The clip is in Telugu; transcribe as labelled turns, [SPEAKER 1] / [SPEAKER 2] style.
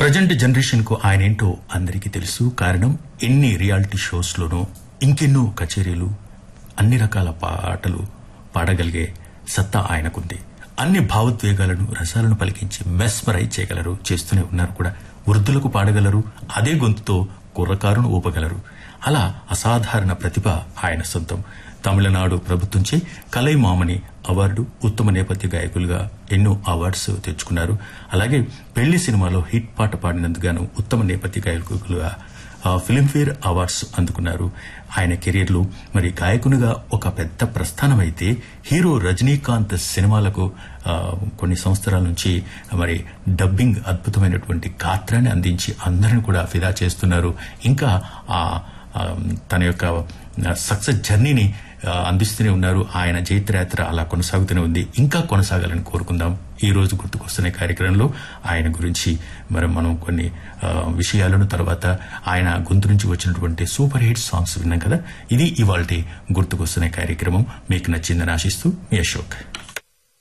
[SPEAKER 1] ప్రజెంట్ జనరేషన్ కు ఆయన ఏంటో అందరికీ తెలుసు కారణం ఎన్ని రియాలిటీ షోస్ లోనూ ఇంకెన్నో కచేరీలు అన్ని రకాల పాటలు పాడగలిగే సత్తా ఆయనకుంది అన్ని భావోద్వేగాలను రసాలను పలికించి మెస్మరైజ్ చేయగలరు చేస్తూనే ఉన్నారు కూడా వృద్ధులకు పాడగలరు అదే గొంతుతో కుర్రకారును ఊపగలరు అలా అసాధారణ ప్రతిభ ఆయన సొంతం తమిళనాడు ప్రభుత్వంచే కలైమామని అవార్డు ఉత్తమ నేపథ్య గాయకులుగా ఎన్నో అవార్డ్స్ తెచ్చుకున్నారు అలాగే పెళ్లి సినిమాలో హిట్ పాట పాడినందుకు ఉత్తమ నేపథ్య గాయకులుగా ఆ, ఫిల్మ్ఫేర్ అవార్డ్స్ అందుకున్నారు ఆయన కెరీర్ లో మరి గాయకునిగా ఒక పెద్ద ప్రస్థానం అయితే హీరో రజనీకాంత్ సినిమాలకు ఆ, కొన్ని సంవత్సరాల నుంచి మరి డబ్బింగ్ అద్భుతమైనటువంటి గాత్రాన్ని అందించి అందరిని కూడా ఫిదా చేస్తున్నారు ఇంకా ఆ ఆ, తన యొక్క సక్సెస్ జర్నీని ఆ, అందిస్తూనే ఉన్నారు ఆయన జైత్రయాత్ర అలా కొనసాగుతూనే ఉంది ఇంకా కొనసాగాలని కోరుకుందాం ఈ రోజు గుర్తుకొస్తున్న కార్యక్రమంలో ఆయన గురించి మరి మనం కొన్ని ఆ, విషయాలను తర్వాత ఆయన గొంతు నుంచి వచ్చినటువంటి సూపర్ హిట్ సాంగ్స్ విన్నాం కదా ఇది ఇవాళ గుర్తుకొస్తున్న కార్యక్రమం మీకు నచ్చిందని ఆశిస్తూ మీ అశోక్